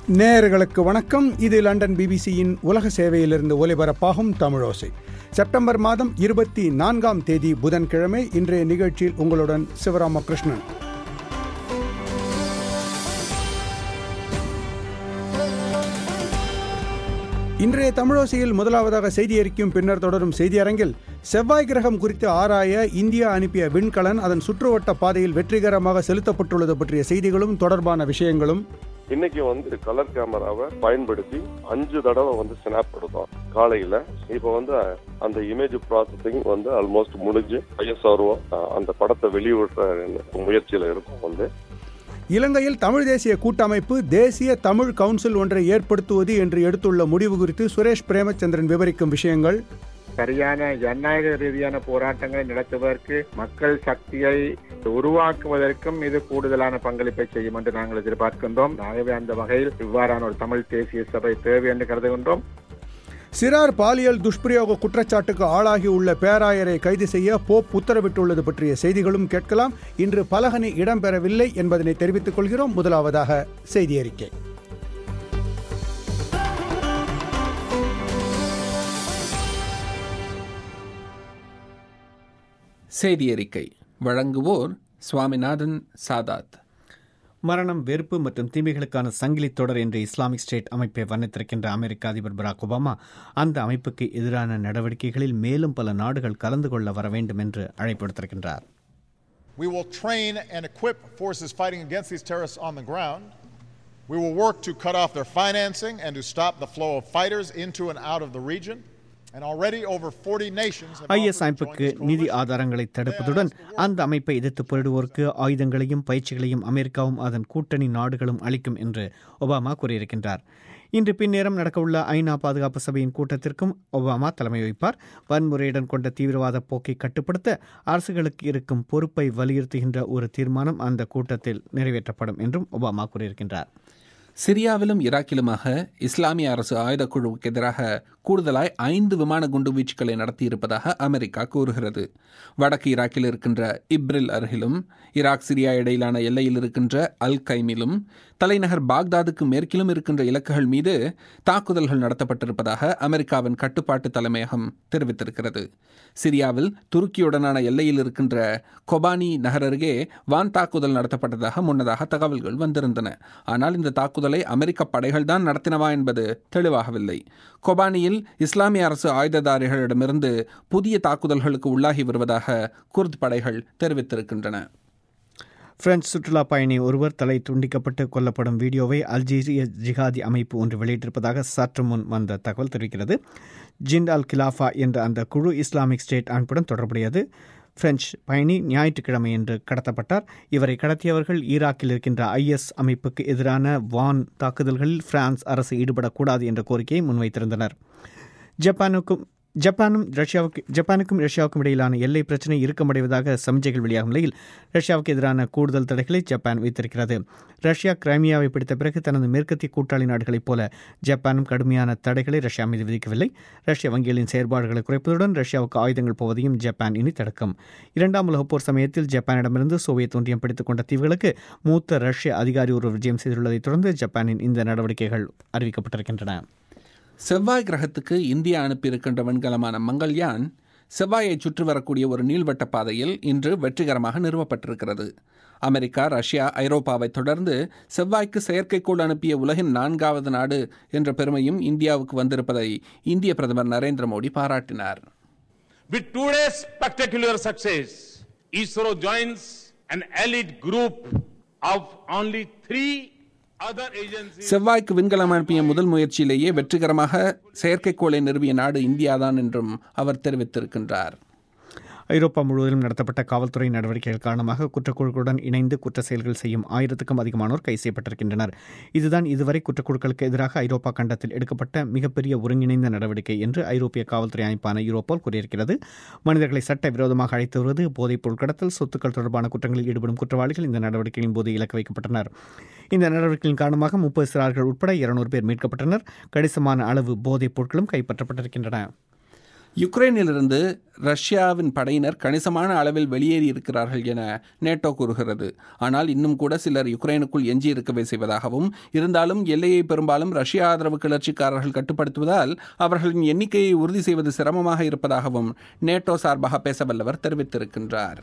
நேயர்களுக்கு வணக்கம் இது லண்டன் பிபிசியின் உலக சேவையிலிருந்து ஒலிபரப்பாகும் தமிழோசை செப்டம்பர் மாதம் இருபத்தி நான்காம் தேதி புதன்கிழமை இன்றைய நிகழ்ச்சியில் உங்களுடன் சிவராமகிருஷ்ணன் இன்றைய தமிழோசையில் முதலாவதாக செய்தி அறிக்கையும் பின்னர் தொடரும் செய்தியரங்கில் செவ்வாய் கிரகம் குறித்து ஆராய இந்தியா அனுப்பிய விண்கலன் அதன் சுற்றுவட்ட பாதையில் வெற்றிகரமாக செலுத்தப்பட்டுள்ளது பற்றிய செய்திகளும் தொடர்பான விஷயங்களும் இன்னைக்கு வந்து கலர் கேமராவை பயன்படுத்தி அஞ்சு தடவை வந்து ஸ்னாப் எடுத்தோம் காலையில இப்போ வந்து அந்த இமேஜ் ப்ராசஸிங் வந்து ஆல்மோஸ்ட் முடிஞ்சு ஐஎஸ்ஆர்ஓ அந்த படத்தை வெளியிடுற முயற்சியில இருக்கும் வந்து இலங்கையில் தமிழ் தேசிய கூட்டமைப்பு தேசிய தமிழ் கவுன்சில் ஒன்றை ஏற்படுத்துவது என்று எடுத்துள்ள முடிவு குறித்து சுரேஷ் பிரேமச்சந்திரன் விவரிக்கும் விஷயங்கள் சரியான ஜனநாயக ரீதியான போராட்டங்களை நடத்துவதற்கு மக்கள் சக்தியை உருவாக்குவதற்கும் இது கூடுதலான பங்களிப்பை செய்யும் என்று நாங்கள் எதிர்பார்க்கின்றோம் ஆகவே அந்த வகையில் இவ்வாறான ஒரு தமிழ் தேசிய சபை தேவை என்று கருதுகின்றோம் சிறார் பாலியல் துஷ்பிரயோக குற்றச்சாட்டுக்கு ஆளாகியுள்ள பேராயரை கைது செய்ய போப் உத்தரவிட்டுள்ளது பற்றிய செய்திகளும் கேட்கலாம் இன்று பலகனி இடம்பெறவில்லை என்பதனை தெரிவித்துக் கொள்கிறோம் முதலாவதாக செய்தி அறிக்கை செய்தி அறிக்கை வழங்குவோர் சுவாமிநாதன் சாதாத் மரணம் வெறுப்பு மற்றும் தீமைகளுக்கான சங்கிலி தொடர் என்ற இஸ்லாமிக் ஸ்டேட் அமைப்பை வர்ணித்திருக்கின்ற அமெரிக்க அதிபர் பராக் ஒபாமா அந்த அமைப்புக்கு எதிரான நடவடிக்கைகளில் மேலும் பல நாடுகள் கலந்து கொள்ள வர வேண்டும் என்று அழைப்பு விடுத்திருக்கின்றார் We will train and equip forces fighting against these terrorists on the ground. We will work to cut off their financing and to stop the flow of fighters into and out of the region. And already over 40 nations have ஐஎஸ் offered to join அமைப்புக்கு this நிதி coalition. ஆதாரங்களை தடுப்பதுடன் அந்த அமைப்பை எதிர்த்து போரிடுவோருக்கு ஆயுதங்களையும் பயிற்சிகளையும் அமெரிக்காவும் அதன் கூட்டணி நாடுகளும் அளிக்கும் என்று ஒபாமா கூறியிருக்கின்றார் இன்று பின்னேரம் நடக்கவுள்ள ஐநா பாதுகாப்பு சபையின் கூட்டத்திற்கும் ஒபாமா தலைமை வகிப்பார் வன்முறையுடன் கொண்ட தீவிரவாத போக்கை கட்டுப்படுத்த அரசுகளுக்கு இருக்கும் பொறுப்பை வலியுறுத்துகின்ற ஒரு தீர்மானம் அந்த கூட்டத்தில் நிறைவேற்றப்படும் என்றும் ஒபாமா கூறியிருக்கின்றார் சிரியாவிலும் ஈராக்கிலுமாக இஸ்லாமிய அரசு ஆயுதக்குழுவுக்கு எதிராக கூடுதலாய் ஐந்து விமான குண்டுவீச்சுகளை நடத்தியிருப்பதாக அமெரிக்கா கூறுகிறது வடக்கு ஈராக்கில் இருக்கின்ற இப்ரில் அருகிலும் ஈராக் சிரியா இடையிலான எல்லையில் இருக்கின்ற அல் கைமிலும் தலைநகர் பாக்தாதுக்கு மேற்கிலும் இருக்கின்ற இலக்குகள் மீது தாக்குதல்கள் நடத்தப்பட்டிருப்பதாக அமெரிக்காவின் கட்டுப்பாட்டு தலைமையகம் தெரிவித்திருக்கிறது சிரியாவில் துருக்கியுடனான எல்லையில் இருக்கின்ற கொபானி நகர் அருகே வான் தாக்குதல் நடத்தப்பட்டதாக முன்னதாக தகவல்கள் வந்திருந்தன ஆனால் இந்த தாக்குதலை அமெரிக்க படைகள் தான் நடத்தினவா என்பது தெளிவாகவில்லை கொபானியில் இஸ்லாமிய அரசு ஆயுததாரிகளிடமிருந்து புதிய தாக்குதல்களுக்கு உள்ளாகி வருவதாக குர்த் படைகள் தெரிவித்திருக்கின்றன பிரெஞ்சு சுற்றுலா பயணி ஒருவர் தலை துண்டிக்கப்பட்டு கொல்லப்படும் வீடியோவை அல்ஜீரிய ஜிஹாதி அமைப்பு ஒன்று வெளியிட்டிருப்பதாக சற்று முன் வந்த தகவல் தெரிவிக்கிறது ஜிண்ட் அல் கிலாஃபா என்ற அந்த குழு இஸ்லாமிக் ஸ்டேட் அமைப்புடன் தொடர்புடையது பிரெஞ்சு பயணி ஞாயிற்றுக்கிழமை என்று கடத்தப்பட்டார் இவரை கடத்தியவர்கள் ஈராக்கில் இருக்கின்ற ஐஎஸ் அமைப்புக்கு எதிரான வான் தாக்குதல்களில் பிரான்ஸ் அரசு ஈடுபடக்கூடாது என்ற கோரிக்கையை முன்வைத்திருந்தனர் ஜப்பானுக்கும் ஜப்பானும் ரஷ்யாவுக்கு ஜப்பானுக்கும் ரஷ்யாவுக்கும் இடையிலான எல்லை பிரச்சினை இறுக்கமடைவதாக சமிஞ்சைகள் வெளியாகும் நிலையில் ரஷ்யாவுக்கு எதிரான கூடுதல் தடைகளை ஜப்பான் வைத்திருக்கிறது ரஷ்யா கிரைமியாவை பிடித்த பிறகு தனது மேற்கத்திய கூட்டாளி நாடுகளைப் போல ஜப்பானும் கடுமையான தடைகளை ரஷ்யா மீது விதிக்கவில்லை ரஷ்ய வங்கிகளின் செயற்பாடுகளை குறைப்பதுடன் ரஷ்யாவுக்கு ஆயுதங்கள் போவதையும் ஜப்பான் இனி தடுக்கும் இரண்டாம் உலகப் போர் சமயத்தில் ஜப்பானிடமிருந்து சோவியத் ஒன்றியம் பிடித்துக் கொண்ட தீவுகளுக்கு மூத்த ரஷ்ய அதிகாரி ஒரு விஜயம் செய்துள்ளதைத் தொடர்ந்து ஜப்பானின் இந்த நடவடிக்கைகள் அறிவிக்கப்பட்டிருக்கின்றன செவ்வாய் கிரகத்துக்கு இந்தியா அனுப்பியிருக்கின்ற விண்கலமான மங்கள்யான் செவ்வாயை சுற்றி வரக்கூடிய ஒரு நீள்வட்ட பாதையில் இன்று வெற்றிகரமாக நிறுவப்பட்டிருக்கிறது அமெரிக்கா ரஷ்யா ஐரோப்பாவை தொடர்ந்து செவ்வாய்க்கு செயற்கைக்கோள் அனுப்பிய உலகின் நான்காவது நாடு என்ற பெருமையும் இந்தியாவுக்கு வந்திருப்பதை இந்திய பிரதமர் நரேந்திர மோடி பாராட்டினார் With today's spectacular success, ISRO joins an elite group of only three other agencies. செவ்வாய்க்கு விண்கலம் அனுப்பிய முதல் முயற்சியிலேயே வெற்றிகரமாக செயற்கைக்கோளை நிறுவிய நாடு இந்தியாதான் என்றும் அவர் தெரிவித்திருக்கின்றார் ஐரோப்பா முழுவதிலும் நடத்தப்பட்ட காவல்துறை நடவடிக்கைகள் காரணமாக குற்றக்குழுக்களுடன் இணைந்து குற்ற செயல்கள் செய்யும் ஆயிரத்துக்கும் அதிகமானோர் கைது செய்யப்பட்டிருக்கின்றனர் இதுதான் இதுவரை குற்றக்குழுக்களுக்கு எதிராக ஐரோப்பா கண்டத்தில் எடுக்கப்பட்ட மிகப்பெரிய ஒருங்கிணைந்த நடவடிக்கை என்று ஐரோப்பிய காவல்துறை அமைப்பான யூரோப்பால் கூறியிருக்கிறது மனிதர்களை சட்ட விரோதமாக அழைத்து வருவது போதைப் பொருள் கடத்தல் சொத்துக்கள் தொடர்பான குற்றங்களில் ஈடுபடும் குற்றவாளிகள் இந்த நடவடிக்கைகளின் போது இலக்கு வைக்கப்பட்டனர் இந்த நடவடிக்கைகளின் காரணமாக முப்பது சிறார்கள் உட்பட இருநூறு பேர் மீட்கப்பட்டனர் கணிசமான அளவு போதைப் பொருட்களும் கைப்பற்றப்பட்டிருக்கின்றன யுக்ரைனிலிருந்து ரஷ்யாவின் படையினர் கணிசமான அளவில் வெளியேறி இருக்கிறார்கள் என நேட்டோ கூறுகிறது ஆனால் இன்னும் கூட சிலர் யுக்ரைனுக்குள் எஞ்சி இருக்கவே செய்வதாகவும் இருந்தாலும் எல்லையை பெரும்பாலும் ரஷ்ய ஆதரவு கிளர்ச்சிக்காரர்கள் கட்டுப்படுத்துவதால் அவர்களின் எண்ணிக்கையை உறுதி செய்வது சிரமமாக இருப்பதாகவும் நேட்டோ சார்பாக பேசவல்லவர் தெரிவித்திருக்கின்றார்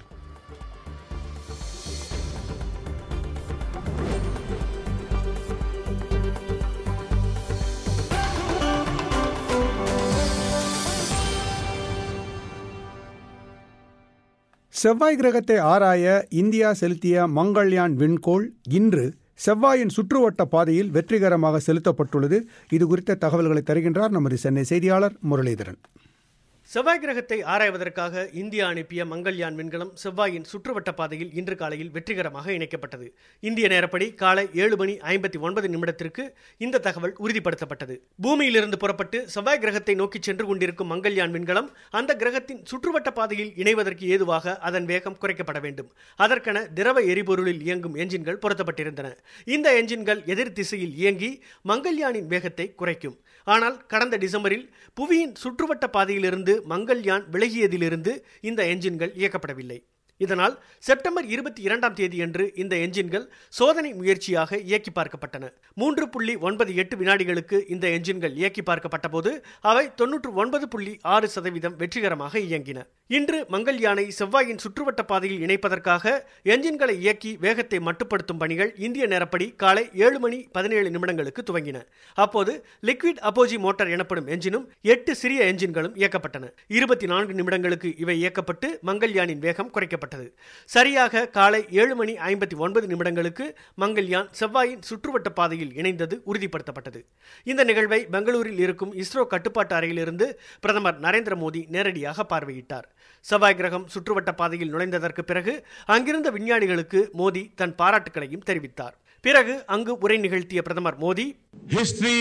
செவ்வாய் கிரகத்தை ஆராய இந்தியா செலுத்திய மங்கள்யான் விண்கோள் இன்று செவ்வாயின் சுற்றுவட்ட பாதையில் வெற்றிகரமாக செலுத்தப்பட்டுள்ளது இது குறித்த தகவல்களை தருகின்றார் நமது சென்னை செய்தியாளர் முரளிதரன் செவ்வாய் கிரகத்தை ஆராய்வதற்காக இந்தியா அனுப்பிய மங்கள்யான் விண்கலம் செவ்வாயின் சுற்றுவட்ட பாதையில் இன்று காலையில் வெற்றிகரமாக இணைக்கப்பட்டது இந்திய நேரப்படி காலை ஏழு மணி ஐம்பத்தி ஒன்பது நிமிடத்திற்கு இந்த தகவல் உறுதிப்படுத்தப்பட்டது பூமியிலிருந்து புறப்பட்டு செவ்வாய் கிரகத்தை நோக்கி சென்று கொண்டிருக்கும் மங்கள்யான் விண்கலம் அந்த கிரகத்தின் சுற்றுவட்ட பாதையில் இணைவதற்கு ஏதுவாக அதன் வேகம் குறைக்கப்பட வேண்டும் அதற்கென திரவ எரிபொருளில் இயங்கும் என்ஜின்கள் பொருத்தப்பட்டிருந்தன இந்த என்ஜின்கள் எதிர் திசையில் இயங்கி மங்கள்யானின் வேகத்தை குறைக்கும் ஆனால் கடந்த டிசம்பரில் புவியின் சுற்றுவட்ட பாதையிலிருந்து மங்கள்யான் விலகியதிலிருந்து இந்த என்ஜின்கள் இயக்கப்படவில்லை இதனால் செப்டம்பர் இருபத்தி இரண்டாம் தேதியன்று இந்த என்ஜின்கள் சோதனை முயற்சியாக இயக்கி பார்க்கப்பட்டன மூன்று புள்ளி ஒன்பது எட்டு வினாடிகளுக்கு இந்த என்ஜின்கள் இயக்கி பார்க்கப்பட்ட போது அவை தொன்னூற்று ஒன்பது புள்ளி ஆறு சதவீதம் வெற்றிகரமாக இயங்கின இன்று மங்கள்யானை செவ்வாயின் சுற்றுவட்ட பாதையில் இணைப்பதற்காக என்ஜின்களை இயக்கி வேகத்தை மட்டுப்படுத்தும் பணிகள் இந்திய நேரப்படி காலை ஏழு மணி பதினேழு நிமிடங்களுக்கு துவங்கின அப்போது லிக்விட் அப்போஜி மோட்டார் எனப்படும் என்ஜினும் எட்டு சிறிய என்ஜின்களும் இயக்கப்பட்டன இருபத்தி நான்கு நிமிடங்களுக்கு இவை இயக்கப்பட்டு மங்கள்யானின் வேகம் குறைக்கப்பட்டது சரியாக காலை ஏழு மணி ஐம்பத்தி ஒன்பது நிமிடங்களுக்கு மங்கள்யான் செவ்வாயின் சுற்றுவட்ட பாதையில் இணைந்தது உறுதிப்படுத்தப்பட்டது இந்த நிகழ்வை பெங்களூரில் இருக்கும் இஸ்ரோ கட்டுப்பாட்டு அறையிலிருந்து பிரதமர் நரேந்திர மோடி நேரடியாக பார்வையிட்டார் செவ்வாய் கிரகம் சுற்றுவட்ட பாதையில் நுழைந்ததற்கு பிறகு அங்கிருந்த விஞ்ஞானிகளுக்கு மோடி தன் பாராட்டுக்களையும் தெரிவித்தார் பிறகு அங்கு உரை நிகழ்த்திய பிரதமர் Modi History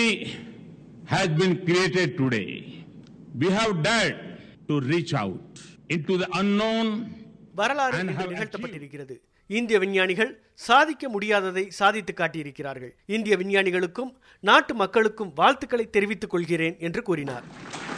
has been created today. We have dared to reach out into the unknown வரலாறு And இன்று have நிகழ்த்தப்பட்டிருக்கிறது இந்திய விஞ்ஞானிகள் சாதிக்க முடியாததை சாதித்து காட்டியிருக்கிறார்கள் இந்திய விஞ்ஞானிகளுக்கும் நாட்டு மக்களுக்கும் வாழ்த்துக்களை தெரிவித்துக் கொள்கிறேன் என்று கூறினார்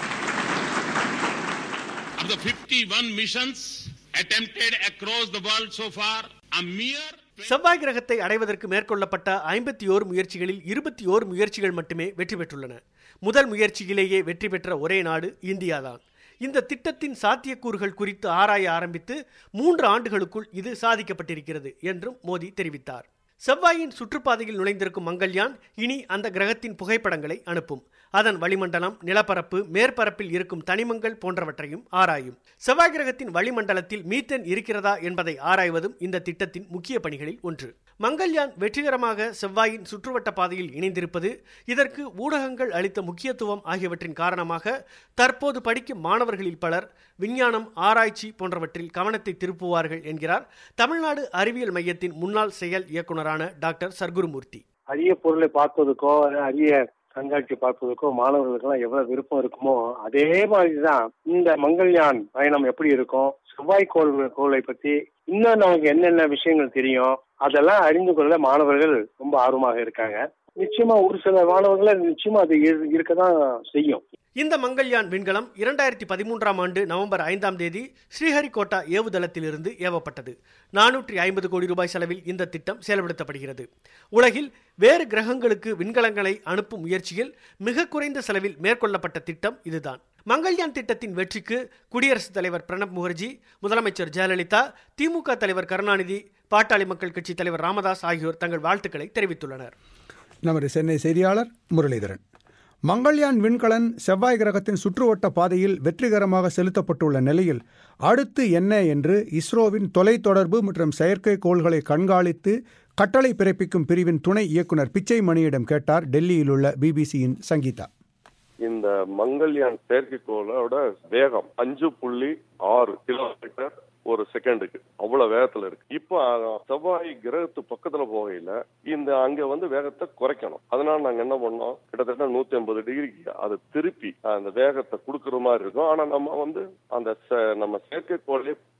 of the 51 missions attempted across the world so far, a mere செவ்வாய் கிரகத்தை அடைவதற்கு மேற்கொள்ளப்பட்ட ஐம்பத்தி ஓரு முயற்சிகளில் இருபத்தி ஓரு முயற்சிகள் மட்டுமே வெற்றி பெற்றுள்ளன முதல் முயற்சியிலேயே வெற்றி பெற்ற ஒரே நாடு இந்தியாதான் இந்த திட்டத்தின் சாத்தியக்கூறுகள் குறித்து ஆராய ஆரம்பித்து மூன்று ஆண்டுகளுக்குள் இது சாதிக்கப்பட்டிருக்கிறது என்றும் மோடி தெரிவித்தார் செவ்வாயின் சுற்றுப்பாதையில் நுழைந்திருக்கும் மங்கள்யான் இனி அந்த கிரகத்தின் புகைப்படங்களை அனுப்பும் அதன் வளிமண்டலம் நிலப்பரப்பு மேற்பரப்பில் இருக்கும் தனிமங்கள் போன்றவற்றையும் ஆராயும் செவ்வாய் கிரகத்தின் வளிமண்டலத்தில் மீத்தேன் இருக்கிறதா என்பதை ஆராய்வதும் இந்த திட்டத்தின் முக்கிய பணிகளில் ஒன்று மங்கள்யான் வெற்றிகரமாக செவ்வாயின் சுற்றுவட்ட பாதையில் இணைந்திருப்பது இதற்கு ஊடகங்கள் அளித்த முக்கியத்துவம் ஆகியவற்றின் காரணமாக தற்போது படிக்கும் மாணவர்களில் பலர் விஞ்ஞானம் ஆராய்ச்சி போன்றவற்றில் கவனத்தை திருப்புவார்கள் என்கிறார் தமிழ்நாடு அறிவியல் மையத்தின் முன்னாள் செயல் இயக்குனரான டாக்டர் சர்க்குருமூர்த்தி அரிய பொருளை பார்ப்பதற்கோ அரிய கண்காட்சி பார்ப்பதற்கோ மாணவர்களுக்கெல்லாம் எவ்வளவு விருப்பம் இருக்குமோ அதே மாதிரிதான் இந்த மங்கள்யான் பயணம் எப்படி இருக்கும் செவ்வாய் கோள் கோளை பத்தி இன்னும் நமக்கு என்னென்ன விஷயங்கள் தெரியும் அதெல்லாம் அறிந்து கொள்ள மாணவர்கள் ரொம்ப ஆர்வமாக இருக்காங்க நிச்சயமா ஒரு சில மாணவர்கள் நிச்சயமா அது இரு- இருக்கதான் செய்யும் இந்த மங்கள்யான் விண்கலம் இரண்டாயிரத்தி பதிமூன்றாம் ஆண்டு நவம்பர் ஐந்தாம் தேதி ஸ்ரீஹரிகோட்டா ஏவுதளத்திலிருந்து ஏவப்பட்டது நானூற்றி ஐம்பது கோடி ரூபாய் செலவில் இந்த திட்டம் செயல்படுத்தப்படுகிறது உலகில் வேறு கிரகங்களுக்கு விண்கலங்களை அனுப்பும் முயற்சியில் மிக குறைந்த செலவில் மேற்கொள்ளப்பட்ட திட்டம் இதுதான் மங்கள்யான் திட்டத்தின் வெற்றிக்கு குடியரசுத் தலைவர் பிரணப் முகர்ஜி முதலமைச்சர் ஜெயலலிதா திமுக தலைவர் கருணாநிதி பாட்டாளி மக்கள் கட்சி தலைவர் ராமதாஸ் ஆகியோர் தங்கள் வாழ்த்துக்களை தெரிவித்துள்ளனர் நமது சென்னை செய்தியாளர் முரளிதரன் மங்கள்யான் விண்கலன் செவ்வாய் கிரகத்தின் சுற்றுவட்ட பாதையில் வெற்றிகரமாக செலுத்தப்பட்டுள்ள நிலையில் அடுத்து என்ன என்று இஸ்ரோவின் தொலைத்தொடர்பு மற்றும் செயற்கைக்கோள்களை கண்காணித்து கட்டளை பிறப்பிக்கும் பிரிவின் துணை இயக்குனர் பிச்சை மணியிடம் கேட்டார் டெல்லியில் உள்ள பிபிசியின் சங்கீதா இந்த மங்கள்யான் செயற்கைக்கோளோட வேகம் அஞ்சு புள்ளி ஆறு கிலோமீட்டர் ஒரு செகண்டுக்கு அவ்வளவு வேகத்துல இருக்கு இப்போ அஹ், செவ்வாய் கிரகத்து பக்கத்துல போகையில இந்த அங்க வந்து வேகத்தை குறைக்கணும் அதனால நாங்க என்ன பண்ணோம் கிட்டத்தட்ட நூத்தி ஐம்பது டிகிரிக்கு அதை திருப்பி அந்த வேகத்தை கொடுக்கற மாதிரி இருக்கும் ஆனா நம்ம வந்து அந்த ச- நம்ம செயற்கைக்கோளே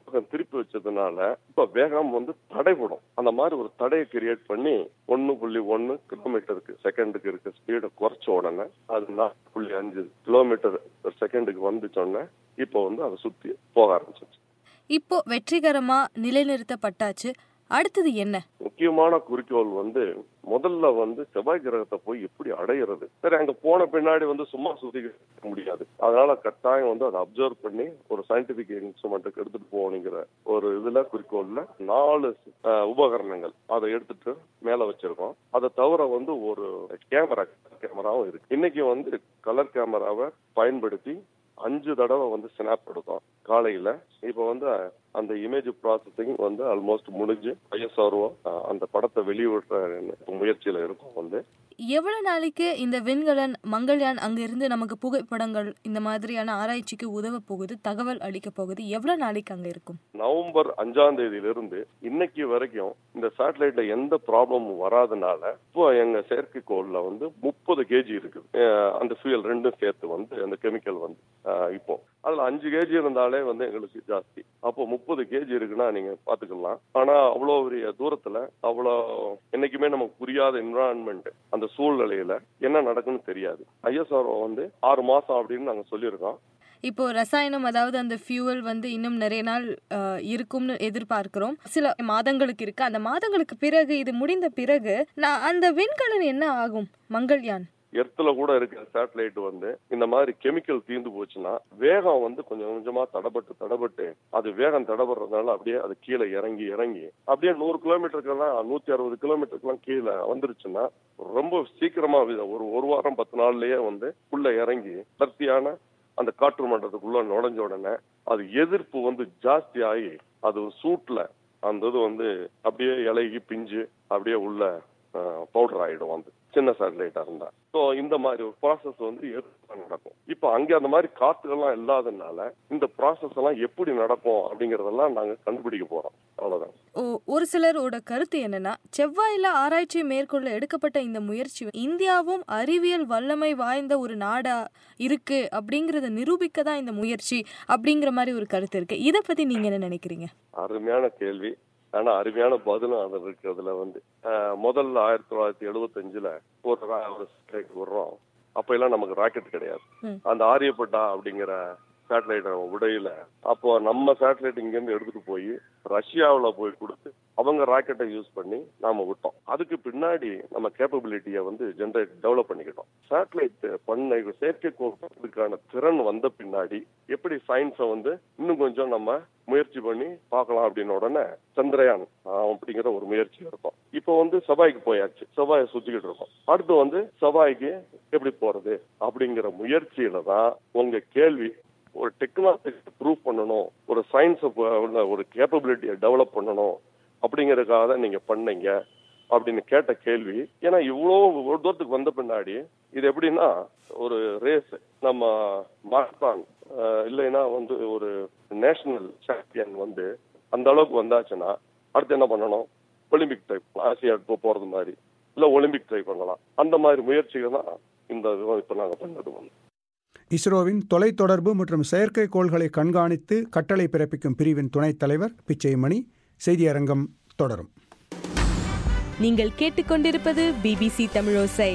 பக்கம் திருப்பி வச்சதுனால இப்ப வேகம் வந்து தடைபடும் அந்த மாதிரி ஒரு தடையை கிரியேட் பண்ணி ஒன்னு புள்ளி ஒன்னு கிலோமீட்டருக்கு செகண்டுக்கு இருக்க ஸ்பீடை குறைச்ச உடனே அது நாலு புள்ளி அஞ்சு கிலோமீட்டர் செகண்டுக்கு வந்துச்சோடனே இப்போ வந்து அதை சுத்தி போக ஆரம்பிச்சிச்சு இப்போ வெற்றிகரமா நிலைநிறுத்தப்பட்டாச்சு அடுத்தது என்ன முக்கியமான குறிக்கோள் வந்து முதல்ல வந்து செவ்வாய் கிரகத்தை போய் எப்படி அடையிறது சரி அங்க போன பின்னாடி வந்து சும்மா சுத்திக்க முடியாது அதனால கட்டாயம் வந்து அதை அப்சர்வ் பண்ணி ஒரு சயின்டிபிக் இன்ஸ்ட்ருமெண்ட்டுக்கு எடுத்துட்டு போகணுங்கிற ஒரு இதுல குறிக்கோள்ல நாலு அஹ், உபகரணங்கள் அதை எடுத்துட்டு மேல வச்சிருக்கோம் அதை தவிர வந்து ஒரு கேமரா கேமராவும் இருக்கு இன்னைக்கு வந்து கலர் கேமராவை பயன்படுத்தி அஞ்சு தடவை வந்து ஸ்னாப் எடுத்தோம் காலையில இப்ப வந்து அந்த இமேஜ் ப்ராசஸிங் வந்து ஆல்மோஸ்ட் முடிஞ்சு ஐஎஸ்ஆர்ஓ அந்த படத்தை வெளியிடுற முயற்சியில இருக்கும் வந்து எவ்வளவு நாளைக்கு இந்த விண்கலன் மங்கள்யான் அங்க இருந்து நமக்கு புகைப்படங்கள் இந்த மாதிரியான ஆராய்ச்சிக்கு உதவ போகுது தகவல் அளிக்க போகுது எவ்வளவு நாளைக்கு அங்க இருக்கும் நவம்பர் அஞ்சாம் தேதியிலிருந்து இன்னைக்கு வரைக்கும் இந்த சேட்டலைட்ல எந்த ப்ராப்ளமும் வராதனால இப்போ எங்க செயற்கைக்கோள்ல வந்து முப்பது கேஜி இருக்குது அஹ் அந்த ஃபியூயல் ரெண்டும் சேர்த்து வந்து அந்த கெமிக்கல் வந்து அஹ் இப்போ அதுல அஞ்சு கேஜி இருந்தாலே வந்து எங்களுக்கு ஜாஸ்தி அப்போ முப்பது கேஜி இருக்குன்னா நீங்க பாத்துக்கலாம் ஆனா அவ்வளோ பெரிய தூரத்துல அவ்வளோ என்னைக்குமே நமக்கு புரியாத என்விரான்மெண்ட் அந்த சூழ்நிலையில என்ன நடக்குன்னு தெரியாது ஐஎஸ்ஆர்ஓ வந்து ஆறு மாசம் அப்படின்னு நாங்க சொல்லியிருக்கோம் இப்போ ரசாயனம் அதாவது அந்த ஃபியூவல் வந்து இன்னும் நிறைய நாள் அஹ், இருக்கும்னு எதிர்பார்க்கிறோம் சில மாதங்களுக்கு இருக்கு அந்த மாதங்களுக்கு பிறகு இது முடிந்த பிறகு நான் அந்த விண்கலன் என்ன ஆகும் மங்கள்யான் எர்த்துல கூட இருக்கிற சேட்டலைட் வந்து இந்த மாதிரி கெமிக்கல் தீர்ந்து போச்சுன்னா வேகம் வந்து கொஞ்சம் கொஞ்சமா தடபட்டு தடபட்டு அது வேகம் தடபடுறதுனால அப்படியே அது கீழே இறங்கி இறங்கி அப்படியே நூறு கிலோமீட்டருக்கெல்லாம் நூத்தி அறுபது கிலோமீட்டருக்கெல்லாம் கீழே வந்துருச்சுன்னா ரொம்ப சீக்கிரமா வி- ஒரு ஒரு வாரம் பத்து நாள்லயே வந்து உள்ள இறங்கி அடர்த்தியான அந்த காற்று மண்டலத்துக்குள்ள நுழைஞ்ச உடனே அது எதிர்ப்பு வந்து ஜாஸ்தி ஆகி அது சூட்ல அந்த இது வந்து அப்படியே இலகி பிஞ்சு அப்படியே உள்ள பவுடர் ஆயிடும் வந்து சின்ன சேட்டலைட்டா இருந்தா ஸோ இந்த மாதிரி ஒரு ப்ராசஸ் வந்து எதிர்ப்பா நடக்கும் இப்போ அங்க அந்த மாதிரி காத்துகள்லாம் இல்லாதனால இந்த ப்ராசஸ் எல்லாம் எப்படி நடக்கும் அப்படிங்கறதெல்லாம் நாங்க கண்டுபிடிக்க போறோம் அவ்வளவுதான் ஓ- ஒரு சிலரோட கருத்து என்னன்னா செவ்வாயில ஆராய்ச்சி மேற்கொள்ள எடுக்கப்பட்ட இந்த முயற்சி இந்தியாவும் அறிவியல் வல்லமை வாய்ந்த ஒரு நாடா இருக்கு அப்படிங்கறத நிரூபிக்க தான் இந்த முயற்சி அப்படிங்கிற மாதிரி ஒரு கருத்து இருக்கு இத பத்தி நீங்க என்ன நினைக்கிறீங்க அருமையான கேள்வி ஆனா அருமையான பதிலும் அது இருக்கு அதுல வந்து அஹ், முதல்ல ஆயிரத்தி தொள்ளாயிரத்தி எழுபத்தஞ்சுல ஒரு ரா- ஒரு satellite விடுறோம் அப்ப எல்லாம் நமக்கு ராக்கெட் கிடையாது ம். அந்த ஆரியப்பட்டா அப்படிங்கிற சேட்டலைட் உடையில அப்போ நம்ம சேட்டலைட் இங்க இருந்து எடுத்துட்டு போய் ரஷ்யாவுல போய் கொடுத்து அவங்க ராக்கெட்டை யூஸ் பண்ணி நாம விட்டோம் அதுக்கு பின்னாடி நம்ம கேப்பபிலிட்டியை வந்து ஜென்ரேட் டெவலப் பண்ணிக்கிட்டோம் சேட்டலைட் பண்ண செயற்கைக்கோள் பண்றதுக்கான திறன் வந்த பின்னாடி எப்படி சயின்ஸை வந்து இன்னும் கொஞ்சம் நம்ம முயற்சி பண்ணி பார்க்கலாம் அப்படின்னு உடனே சந்திரயான் ஆஹ், அப்படிங்கிற ஒரு முயற்சி இருக்கும் இப்போ வந்து செவ்வாய்க்கு போயாச்சு செவ்வாயை சுத்திக்கிட்டு இருக்கோம் அடுத்து வந்து செவ்வாய்க்கு எப்படி போறது அப்படிங்கிற முயற்சியில தான் உங்க கேள்வி ஒரு டெக்னாலஜி ப்ரூவ் பண்ணணும் ஒரு சயின்ஸ் ஒரு கேப்பபிலிட்டியை டெவலப் பண்ணணும் அப்படிங்கறதுக்காக தான் நீங்க பண்ணீங்க அப்படின்னு கேட்ட கேள்வி ஏன்னா இவ்வளோ ஒரு தூரத்துக்கு வந்த பின்னாடி இது எப்படின்னா ஒரு ரேஸ் நம்ம மாரத்தான் அஹ், இல்லைன்னா வந்து ஒரு நேஷனல் சாம்பியன் வந்து அந்த அளவுக்கு வந்தாச்சுன்னா அடுத்து என்ன பண்ணணும் ஒலிம்பிக் ட்ரை ஆசியா இப்போ போறது மாதிரி இல்ல ஒலிம்பிக் ட்ரை பண்ணலாம் அந்த மாதிரி முயற்சிகள் தான் இந்த இது இப்ப நாங்க பண்ணது வந்து இஸ்ரோவின் தொலைத்தொடர்பு மற்றும் செயற்கைக்கோள்களை கண்காணித்து கட்டளை பிறப்பிக்கும் பிரிவின் துணைத் தலைவர் பிச்சைமணி செய்தியரங்கம் தொடரும் நீங்கள் கேட்டுக்கொண்டிருப்பது பிபிசி தமிழோசை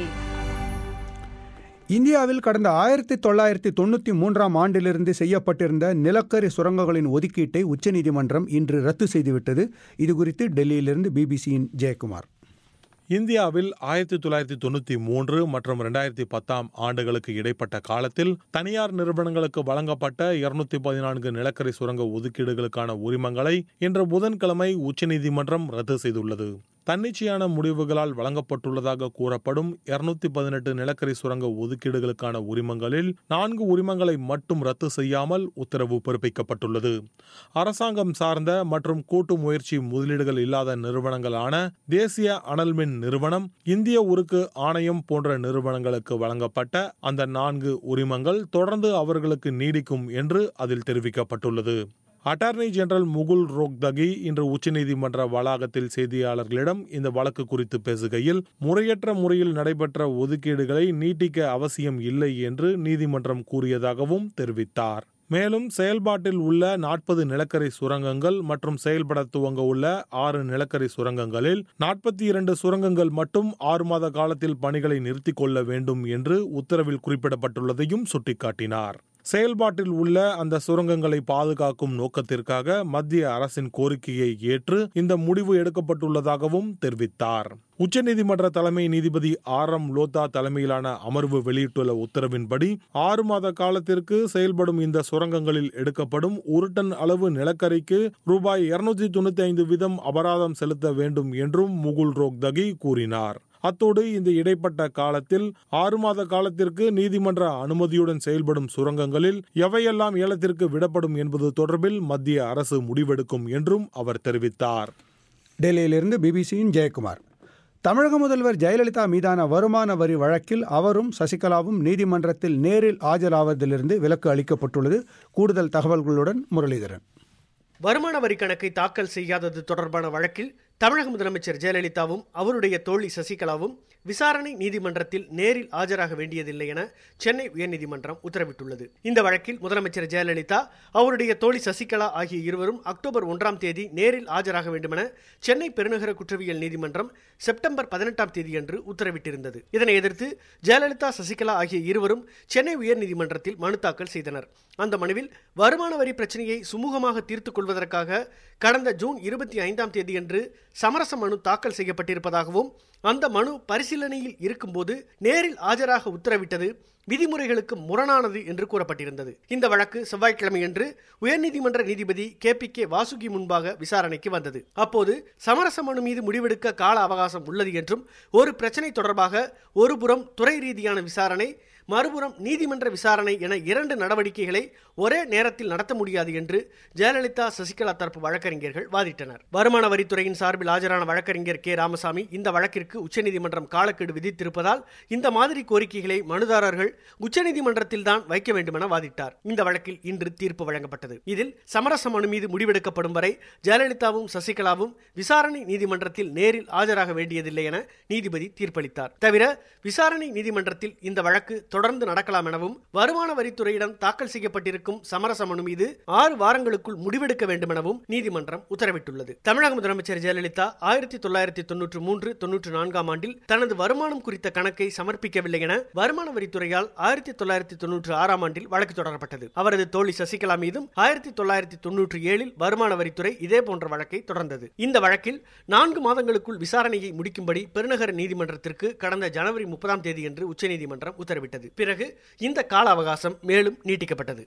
இந்தியாவில் கடந்த ஆயிரத்தி தொள்ளாயிரத்தி தொண்ணூற்றி மூன்றாம் ஆண்டிலிருந்து செய்யப்பட்டிருந்த நிலக்கரி சுரங்கங்களின் ஒதுக்கீட்டை உச்சநீதிமன்றம் இன்று ரத்து செய்துவிட்டது இதுகுறித்து டெல்லியிலிருந்து பிபிசியின் ஜெயக்குமார் இந்தியாவில் ஆயிரத்தி தொள்ளாயிரத்தி தொண்ணூத்தி மூன்று மற்றும் இரண்டாயிரத்தி பத்தாம் ஆண்டுகளுக்கு இடைப்பட்ட காலத்தில் தனியார் நிறுவனங்களுக்கு வழங்கப்பட்ட இருநூத்தி பதினான்கு நிலக்கரி சுரங்க ஒதுக்கீடுகளுக்கான உரிமங்களை இன்று புதன்கிழமை உச்சநீதிமன்றம் ரத்து செய்துள்ளது தன்னிச்சையான முடிவுகளால் வழங்கப்பட்டுள்ளதாக கூறப்படும் இருநூத்தி பதினெட்டு நிலக்கரி சுரங்க ஒதுக்கீடுகளுக்கான உரிமங்களில் நான்கு உரிமங்களை மட்டும் ரத்து செய்யாமல் உத்தரவு பிறப்பிக்கப்பட்டுள்ளது அரசாங்கம் சார்ந்த மற்றும் கூட்டு முயற்சி முதலீடுகள் இல்லாத நிறுவனங்களான தேசிய அனல்மின் நிறுவனம் இந்திய உருக்கு ஆணையம் போன்ற நிறுவனங்களுக்கு வழங்கப்பட்ட அந்த நான்கு உரிமங்கள் தொடர்ந்து அவர்களுக்கு நீடிக்கும் என்று அதில் தெரிவிக்கப்பட்டுள்ளது அட்டார்னி ஜெனரல் முகுல் ரோக்தகி இன்று உச்சநீதிமன்ற வளாகத்தில் செய்தியாளர்களிடம் இந்த வழக்கு குறித்து பேசுகையில் முறையற்ற முறையில் நடைபெற்ற ஒதுக்கீடுகளை நீட்டிக்க அவசியம் இல்லை என்று நீதிமன்றம் கூறியதாகவும் தெரிவித்தார் மேலும் செயல்பாட்டில் உள்ள நாற்பது நிலக்கரி சுரங்கங்கள் மற்றும் செயல்பட துவங்க உள்ள ஆறு நிலக்கரி சுரங்கங்களில் நாற்பத்தி இரண்டு சுரங்கங்கள் மட்டும் ஆறு மாத காலத்தில் பணிகளை நிறுத்திக் கொள்ள வேண்டும் என்று உத்தரவில் குறிப்பிடப்பட்டுள்ளதையும் சுட்டிக்காட்டினார் செயல்பாட்டில் உள்ள அந்த சுரங்கங்களை பாதுகாக்கும் நோக்கத்திற்காக மத்திய அரசின் கோரிக்கையை ஏற்று இந்த முடிவு எடுக்கப்பட்டுள்ளதாகவும் தெரிவித்தார் உச்சநீதிமன்ற தலைமை நீதிபதி ஆர் எம் லோத்தா தலைமையிலான அமர்வு வெளியிட்டுள்ள உத்தரவின்படி ஆறு மாத காலத்திற்கு செயல்படும் இந்த சுரங்கங்களில் எடுக்கப்படும் ஒரு டன் அளவு நிலக்கரிக்கு ரூபாய் இருநூத்தி தொண்ணூத்தி ஐந்து வீதம் அபராதம் செலுத்த வேண்டும் என்றும் முகுல் ரோக்தகி கூறினார் அத்தோடு இந்த இடைப்பட்ட காலத்தில் ஆறு மாத காலத்திற்கு நீதிமன்ற அனுமதியுடன் செயல்படும் சுரங்கங்களில் எவையெல்லாம் ஏலத்திற்கு விடப்படும் என்பது தொடர்பில் மத்திய அரசு முடிவெடுக்கும் என்றும் அவர் தெரிவித்தார் டெல்லியிலிருந்து பிபிசியின் ஜெயக்குமார் தமிழக முதல்வர் ஜெயலலிதா மீதான வருமான வரி வழக்கில் அவரும் சசிகலாவும் நீதிமன்றத்தில் நேரில் ஆஜராவதிலிருந்து விலக்கு அளிக்கப்பட்டுள்ளது கூடுதல் தகவல்களுடன் முரளிதரன் வருமான வரி கணக்கை தாக்கல் செய்யாதது தொடர்பான வழக்கில் தமிழக முதலமைச்சர் ஜெயலலிதாவும் அவருடைய தோழி சசிகலாவும் விசாரணை நீதிமன்றத்தில் நேரில் ஆஜராக வேண்டியதில்லை என சென்னை உயர்நீதிமன்றம் உத்தரவிட்டுள்ளது இந்த வழக்கில் முதலமைச்சர் ஜெயலலிதா அவருடைய தோழி சசிகலா ஆகிய இருவரும் அக்டோபர் ஒன்றாம் தேதி நேரில் ஆஜராக வேண்டுமென சென்னை பெருநகர குற்றவியல் நீதிமன்றம் செப்டம்பர் பதினெட்டாம் தேதியன்று உத்தரவிட்டிருந்தது இதனை எதிர்த்து ஜெயலலிதா சசிகலா ஆகிய இருவரும் சென்னை உயர்நீதிமன்றத்தில் மனு தாக்கல் செய்தனர் அந்த மனுவில் வருமான வரி பிரச்சனையை சுமூகமாக தீர்த்துக் கொள்வதற்காக கடந்த ஜூன் இருபத்தி ஐந்தாம் தேதியன்று சமரச மனு தாக்கல் செய்யப்பட்டிருப்பதாகவும் அந்த மனு பரிசீலனையில் இருக்கும்போது நேரில் ஆஜராக உத்தரவிட்டது விதிமுறைகளுக்கு முரணானது என்று கூறப்பட்டிருந்தது இந்த வழக்கு செவ்வாய்க்கிழமையன்று உயர்நீதிமன்ற நீதிபதி கே பி கே வாசுகி முன்பாக விசாரணைக்கு வந்தது அப்போது சமரச மனு மீது முடிவெடுக்க கால அவகாசம் உள்ளது என்றும் ஒரு பிரச்சனை தொடர்பாக ஒருபுறம் துறை ரீதியான விசாரணை மறுபுறம் நீதிமன்ற விசாரணை என இரண்டு நடவடிக்கைகளை ஒரே நேரத்தில் நடத்த முடியாது என்று ஜெயலலிதா சசிகலா தரப்பு வழக்கறிஞர்கள் வாதிட்டனர் வருமான வரித்துறையின் சார்பில் ஆஜரான வழக்கறிஞர் கே ராமசாமி இந்த வழக்கிற்கு உச்சநீதிமன்றம் காலக்கெடு விதித்திருப்பதால் இந்த மாதிரி கோரிக்கைகளை மனுதாரர்கள் உச்சநீதிமன்றத்தில் தான் வைக்க வேண்டுமென வாதிட்டார் இந்த வழக்கில் இன்று தீர்ப்பு வழங்கப்பட்டது இதில் சமரச மனு மீது முடிவெடுக்கப்படும் வரை ஜெயலலிதாவும் சசிகலாவும் விசாரணை நீதிமன்றத்தில் நேரில் ஆஜராக வேண்டியதில்லை என நீதிபதி தீர்ப்பளித்தார் தவிர விசாரணை நீதிமன்றத்தில் இந்த வழக்கு தொடர்ந்து நடக்கலாம் எனவும் வருமான வரித்துறையிடம் தாக்கல் செய்யப்பட்டிருக்கும் சமரச மனு மீது ஆறு வாரங்களுக்குள் முடிவெடுக்க வேண்டும் எனவும் நீதிமன்றம் உத்தரவிட்டுள்ளது தமிழக முதலமைச்சர் ஜெயலலிதா ஆயிரத்தி தொள்ளாயிரத்தி தொன்னூற்று மூன்று தொன்னூற்று நான்காம் ஆண்டில் தனது வருமானம் குறித்த கணக்கை சமர்ப்பிக்கவில்லை என வருமான வரித்துறையால் ஆயிரத்தி தொள்ளாயிரத்தி தொன்னூற்று ஆறாம் ஆண்டில் வழக்கு தொடரப்பட்டது அவரது தோழி சசிகலா மீதும் ஆயிரத்தி தொள்ளாயிரத்தி தொன்னூற்றி ஏழில் வருமான வரித்துறை இதே போன்ற வழக்கை தொடர்ந்தது இந்த வழக்கில் நான்கு மாதங்களுக்குள் விசாரணையை முடிக்கும்படி பெருநகர நீதிமன்றத்திற்கு கடந்த ஜனவரி முப்பதாம் தேதியன்று உச்சநீதிமன்றம் உத்தரவிட்டது பிறகு இந்த கால அவகாசம் மேலும் நீட்டிக்கப்பட்டது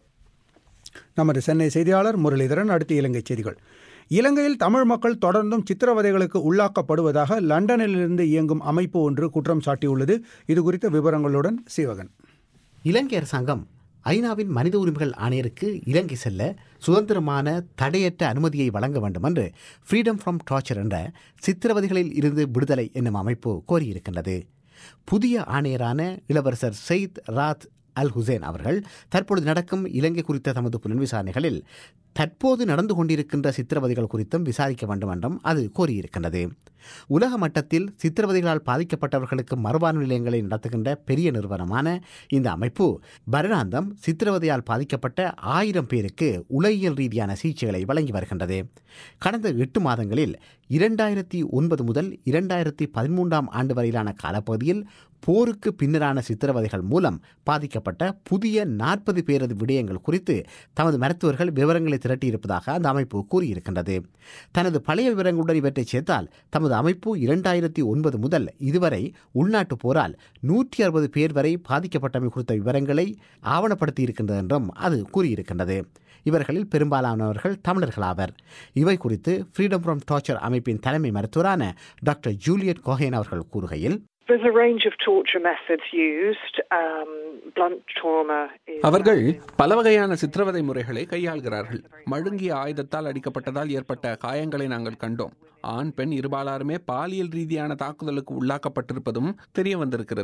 நமது சென்னை செய்தியாளர் முரளிதரன் அடுத்து இலங்கை செய்திகள் இலங்கையில் தமிழ் மக்கள் தொடர்ந்தும் சித்திரவதைகளுக்கு உள்ளாக்கப்படுவதாக லண்டனிலிருந்து இயங்கும் அமைப்பு ஒன்று குற்றம் சாட்டியுள்ளது இது குறித்த விவரங்களுடன் சிவகன் இலங்கை அரசாங்கம் ஐநாவின் மனித உரிமைகள் ஆணையருக்கு இலங்கை செல்ல சுதந்திரமான தடையற்ற அனுமதியை வழங்க வேண்டும் என்று ஃப்ரீடம் ஃப்ரம் டார்ச்சர் என்ற சித்திரவதைகளில் இருந்து விடுதலை என்னும் அமைப்பு கோரியிருக்கின்றது புதிய ஆணையரான இளவரசர் செயித் ராத் அல் ஹுசேன் அவர்கள் தற்பொழுது நடக்கும் இலங்கை குறித்த தமது புலன் விசாரணைகளில் தற்போது நடந்து கொண்டிருக்கின்ற சித்திரவதைகள் குறித்தும் விசாரிக்க வேண்டும் என்றும் அது கோரியிருக்கின்றது உலக மட்டத்தில் சித்திரவதைகளால் பாதிக்கப்பட்டவர்களுக்கு மறுவாழ்வு நிலையங்களை நடத்துகின்ற பெரிய நிறுவனமான இந்த அமைப்பு வருடாந்தம் சித்திரவதையால் பாதிக்கப்பட்ட ஆயிரம் பேருக்கு உலகியல் ரீதியான சிகிச்சைகளை வழங்கி வருகின்றது கடந்த எட்டு மாதங்களில் இரண்டாயிரத்தி ஒன்பது முதல் இரண்டாயிரத்தி பதிமூன்றாம் ஆண்டு வரையிலான காலப்பகுதியில் போருக்கு பின்னரான சித்திரவதைகள் மூலம் பாதிக்கப்பட்ட புதிய நாற்பது பேரது விடயங்கள் குறித்து தமது மருத்துவர்கள் விவரங்களை திரட்டியிருப்பதாக அந்த அமைப்பு கூறியிருக்கின்றது தனது பழைய விவரங்களுடன் இவற்றை சேர்த்தால் தமது அமைப்பு இரண்டாயிரத்தி ஒன்பது முதல் இதுவரை உள்நாட்டு போரால் நூற்றி அறுபது பேர் வரை பாதிக்கப்பட்டமை குறித்த விவரங்களை ஆவணப்படுத்தி இருக்கின்றது என்றும் அது கூறியிருக்கின்றது இவர்களில் பெரும்பாலானவர்கள் தமிழர்களாவர் இவை குறித்து ஃப்ரீடம் ஃப்ரம் டார்ச்சர் அமைப்பின் தலைமை மருத்துவரான டாக்டர் ஜூலியட் கோஹேன் அவர்கள் கூறுகையில் There's a range of torture methods used. Um, blunt trauma is. அவர்கள் பல வகையான சித்திரவதை முறைகளை கையாள்கிறார்கள் மழுங்கிய ஆயுதத்தால் அடிக்கப்பட்டதால் ஏற்பட்ட காயங்களை நாங்கள் கண்டோம் ஆண் பெண் இருபாலாருமே பாலியல் ரீதியான தாக்குதலுக்கு உள்ளாக்கப்பட்டிருப்பதும் தெரிய வந்திருக்கிறது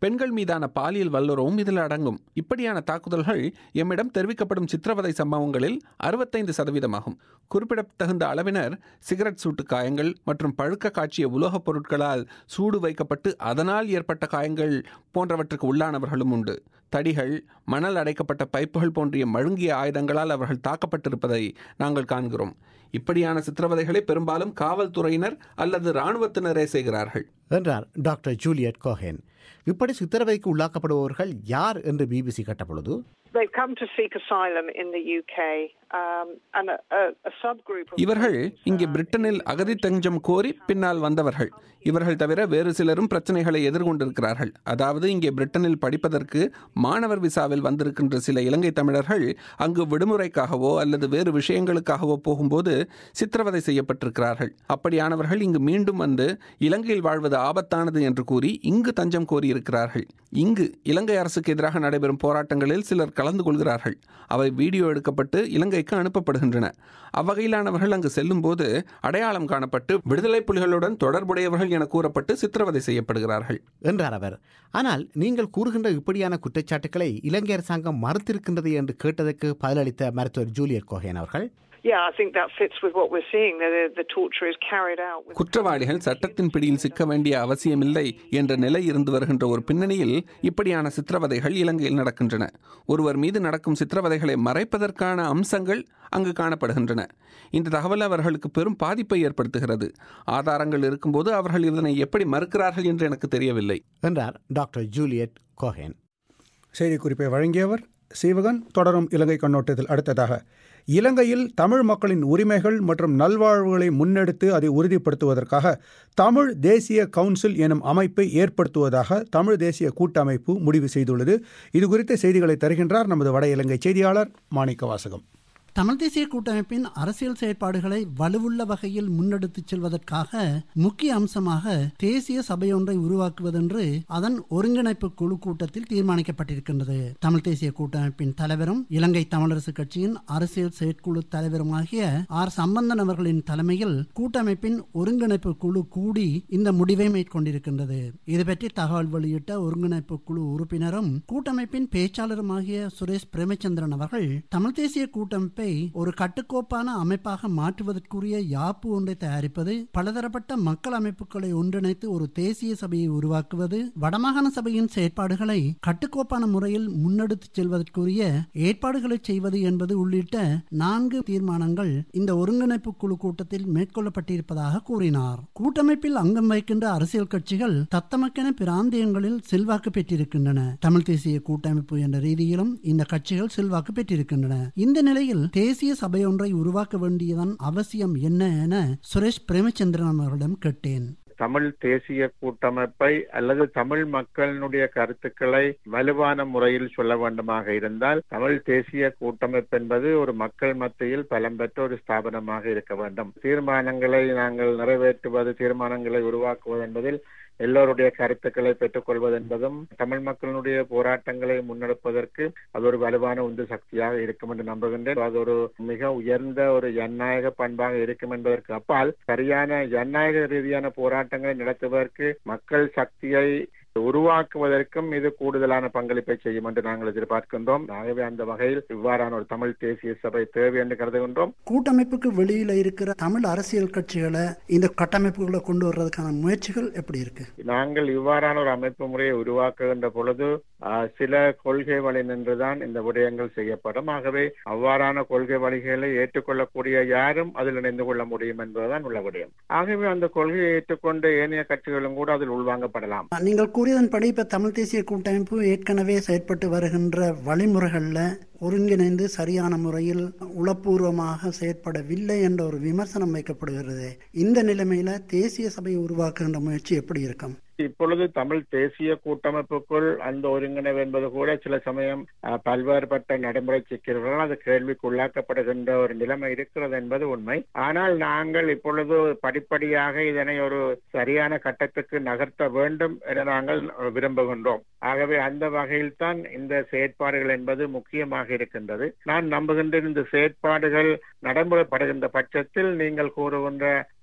பெண்கள் மீதான பாலியல் வல்லுறவும் இதில் அடங்கும் இப்படியான தாக்குதல்கள் எம்மிடம் தெரிவிக்கப்படும் சித்திரவதை சம்பவங்களில் அறுபத்தைந்து சதவீதமாகும் குறிப்பிடத்தகுந்த அளவினர் சிகரெட் சூட்டு காயங்கள் மற்றும் பழுக்க காட்சிய உலோகப் பொருட்களால் சூடு வைக்கப்பட்டு அதனால் ஏற்பட்ட காயங்கள் போன்றவற்றுக்கு உள்ளானவர்களும் உண்டு தடிகள் மணல் அடைக்கப்பட்ட பைப்புகள் போன்றிய மழுங்கிய ஆயுதங்களால் அவர்கள் தாக்கப்பட்டிருப்பதை நாங்கள் காண்கிறோம் இப்படியான சித்திரவதைகளை பெரும்பாலும் காவல்துறையினர் அல்லது இராணுவத்தினரே செய்கிறார்கள் என்றார் டாக்டர் ஜூலியட் கோஹென் இப்படி சித்திரவதைக்கு உள்ளாக்கப்படுபவர்கள் யார் என்று பிபிசி கேட்டபொழுது They come to seek asylum in the UK, um, and a, a, a subgroup of இவர்கள் இங்கே பிரிட்டனில் அகதி தஞ்சம் கோரி பின்னால் வந்தவர்கள் இவர்கள் தவிர வேறு சிலரும் பிரச்சனைகளை எதிர்கொண்டிருக்கிறார்கள் அதாவது இங்கே பிரிட்டனில் படிப்பதற்கு மாணவர் விசாவில் வந்திருக்கின்ற சில இலங்கை தமிழர்கள் அங்கு விடுமுறைக்காகவோ அல்லது வேறு விஷயங்களுக்காகவோ போகும்போது சித்திரவதை செய்யப்பட்டிருக்கிறார்கள் அப்படியானவர்கள் இங்கு மீண்டும் வந்து இலங்கையில் வாழ்வது ஆபத்தானது என்று கூறி இங்கு தஞ்சம் கோரியிருக்கிறார்கள் இங்கு இலங்கை அரசுக்கு எதிராக நடைபெறும் போராட்டங்களில் சிலர் கலந்து கொள்கிறார்கள் அவை வீடியோ எடுக்கப்பட்டு இலங்கைக்கு அனுப்பப்படுகின்றன அவ்வகையிலானவர்கள் அங்கு செல்லும்போது அடையாளம் காணப்பட்டு விடுதலை புலிகளுடன் தொடர்புடையவர்கள் என கூறப்பட்டு சித்திரவதை செய்யப்படுகிறார்கள் என்றார் அவர் ஆனால் நீங்கள் கூறுகின்ற இப்படியான குற்றச்சாட்டுக்களை இலங்கை அரசாங்கம் மறுத்திருக்கின்றது என்று கேட்டதற்கு பதிலளித்த மருத்துவர் ஜூலியர் கோஹேன் அவர்கள் Yeah, I think that fits with what we're seeing. The, the torture is carried out. With குற்றவாளிகள் சட்டத்தின் பிடியில் சிக்க வேண்டிய அவசியமில்லை என்ற நிலை இருந்து வருகின்ற ஒரு பின்னணியில் இப்படியான சித்திரவதைகள் இலங்கையில் நடக்கின்றன ஒருவர் மீது நடக்கும் சித்திரவதைகளை மறைப்பதற்கான அம்சங்கள் அங்கு காணப்படுகின்றன இந்த தகவல் அவர்களுக்கு பெரும் பாதிப்பை ஏற்படுத்துகிறது ஆதாரங்கள் இருக்கும்போது அவர்கள் இதனை எப்படி மறுக்கிறார்கள் என்று எனக்கு தெரியவில்லை என்றார் டாக்டர் ஜூலியட் கோஹேன் செய்திக்குறிப்பை வழங்கியவர் சீவகன் தொடரும் இலங்கை கண்ணோட்டத்தில் அடுத்ததாக இலங்கையில் தமிழ் மக்களின் உரிமைகள் மற்றும் நல்வாழ்வுகளை முன்னெடுத்து அதை உறுதிப்படுத்துவதற்காக தமிழ் தேசிய கவுன்சில் எனும் அமைப்பை ஏற்படுத்துவதாக தமிழ் தேசிய கூட்டமைப்பு முடிவு செய்துள்ளது இது குறித்த செய்திகளை தருகின்றார் நமது வட இலங்கை செய்தியாளர் மாணிக்க வாசகம் தமிழ் தேசிய கூட்டமைப்பின் அரசியல் செயற்பாடுகளை வலுவுள்ள வகையில் முன்னெடுத்துச் செல்வதற்காக முக்கிய அம்சமாக தேசிய சபையொன்றை உருவாக்குவதென்று அதன் ஒருங்கிணைப்பு குழு கூட்டத்தில் தீர்மானிக்கப்பட்டிருக்கின்றது தமிழ் தேசிய கூட்டமைப்பின் தலைவரும் இலங்கை தமிழரசு கட்சியின் அரசியல் செயற்குழு தலைவருமாகிய ஆர் சம்பந்தன் அவர்களின் தலைமையில் கூட்டமைப்பின் ஒருங்கிணைப்பு குழு கூடி இந்த முடிவை மேற்கொண்டிருக்கின்றது இது பற்றி தகவல் வெளியிட்ட ஒருங்கிணைப்பு குழு உறுப்பினரும் கூட்டமைப்பின் பேச்சாளருமாகிய சுரேஷ் பிரேமச்சந்திரன் அவர்கள் தமிழ் தேசிய கூட்டமைப்பை ஒரு கட்டுக்கோப்பான அமைப்பாக மாற்றுவதற்குரிய யாப்பு ஒன்றை தயாரிப்பது பலதரப்பட்ட மக்கள் அமைப்புகளை ஒன்றிணைத்து ஒரு தேசிய சபையை உருவாக்குவது வடமாகாண சபையின் செயற்பாடுகளை கட்டுக்கோப்பான முறையில் முன்னெடுத்துச் செல்வதற்குரிய ஏற்பாடுகளை செய்வது என்பது உள்ளிட்ட நான்கு தீர்மானங்கள் இந்த ஒருங்கிணைப்பு குழு கூட்டத்தில் மேற்கொள்ளப்பட்டிருப்பதாக கூறினார் கூட்டமைப்பில் அங்கம் வகிக்கின்ற அரசியல் கட்சிகள் தத்தமக்கென பிராந்தியங்களில் செல்வாக்கு பெற்றிருக்கின்றன தமிழ் தேசிய கூட்டமைப்பு என்ற ரீதியிலும் இந்த கட்சிகள் செல்வாக்கு பெற்றிருக்கின்றன இந்த நிலையில் தேசிய சபையொன்றை உருவாக்க வேண்டியதன் அவசியம் என்ன என சுரேஷ் பிரேமச்சந்திரன் அவர்களிடம் கேட்டேன் தமிழ் தேசிய கூட்டமைப்பை அல்லது தமிழ் மக்களினுடைய கருத்துக்களை வலுவான முறையில் சொல்ல வேண்டுமாக இருந்தால் தமிழ் தேசிய கூட்டமைப்பு என்பது ஒரு மக்கள் மத்தியில் பலம் பெற்ற ஒரு ஸ்தாபனமாக இருக்க வேண்டும் தீர்மானங்களை நாங்கள் நிறைவேற்றுவது தீர்மானங்களை உருவாக்குவது என்பதில் எல்லோருடைய கருத்துக்களை பெற்றுக்கொள்வது என்பதும் தமிழ் மக்களினுடைய போராட்டங்களை முன்னெடுப்பதற்கு அது ஒரு வலுவான உந்து சக்தியாக இருக்கும் என்று நம்புகின்றேன் அது ஒரு மிக உயர்ந்த ஒரு ஜனநாயக பண்பாக இருக்கும் என்பதற்கு அப்பால் சரியான ஜனநாயக ரீதியான போராட்டங்களை நடத்துவதற்கு மக்கள் சக்தியை உருவாக்குவதற்கும் இது கூடுதலான பங்களிப்பை செய்யும் என்று நாங்கள் எதிர்பார்க்கின்றோம் ஆகவே அந்த வகையில் இவ்வாறான ஒரு தமிழ் தேசிய சபை தேவை என்று கருதுகின்றோம் கூட்டமைப்புக்கு வெளியில இருக்கிற தமிழ் அரசியல் கட்சிகளை இந்த கட்டமைப்புகளை கொண்டு வர்றதுக்கான முயற்சிகள் எப்படி இருக்கு நாங்கள் இவ்வாறான ஒரு அமைப்பு முறையை உருவாக்குகின்ற பொழுது ஆஹ், சில கொள்கை வழி நின்றுதான் இந்த விடயங்கள் செய்யப்படும் ஆகவே அவ்வாறான கொள்கை வழிகளை ஏற்றுக்கொள்ளக்கூடிய யாரும் அதில் இணைந்து கொள்ள முடியும் என்பதுதான் உள்ள விடயம் ஆகவே அந்த கொள்கையை ஏற்றுக்கொண்ட ஏனைய கட்சிகளும் கூட அதில் உள்வாங்கப்படலாம் நீங்கள் கூறியதன்படி இப்ப தமிழ் தேசிய கூட்டமைப்பு ஏற்கனவே செயற்பட்டு வருகின்ற வழிமுறைகள்ல ஒருங்கிணைந்து சரியான முறையில் உளப்பூர்வமாக செயற்படவில்லை என்ற ஒரு விமர்சனம் வைக்கப்படுகிறது இந்த நிலைமையில தேசிய சபையை உருவாக்குகின்ற முயற்சி எப்படி இருக்கும் இப்பொழுது தமிழ் தேசிய கூட்டமைப்புக்குள் அந்த ஒருங்கிணைவு என்பது கூட சில சமயம் அஹ், பல்வேறுபட்ட நடைமுறை சிக்கல்களால் அது கேள்விக்குள்ளாக்கப்படுகின்ற ஒரு நிலைமை இருக்கிறது என்பது உண்மை ஆனால் நாங்கள் இப்பொழுது படிப்படியாக இதனை ஒரு சரியான கட்டத்துக்கு நகர்த்த வேண்டும் என நாங்கள் விரும்புகின்றோம் ஆகவே அந்த வகையில் தான் இந்த செயற்பாடுகள் என்பது முக்கியமாக இருக்கின்றது நான் நம்புகின்றேன் இந்த செயற்பாடுகள் நடைமுறைப்படுகின்ற பட்சத்தில் நீங்கள் கூறுகின்ற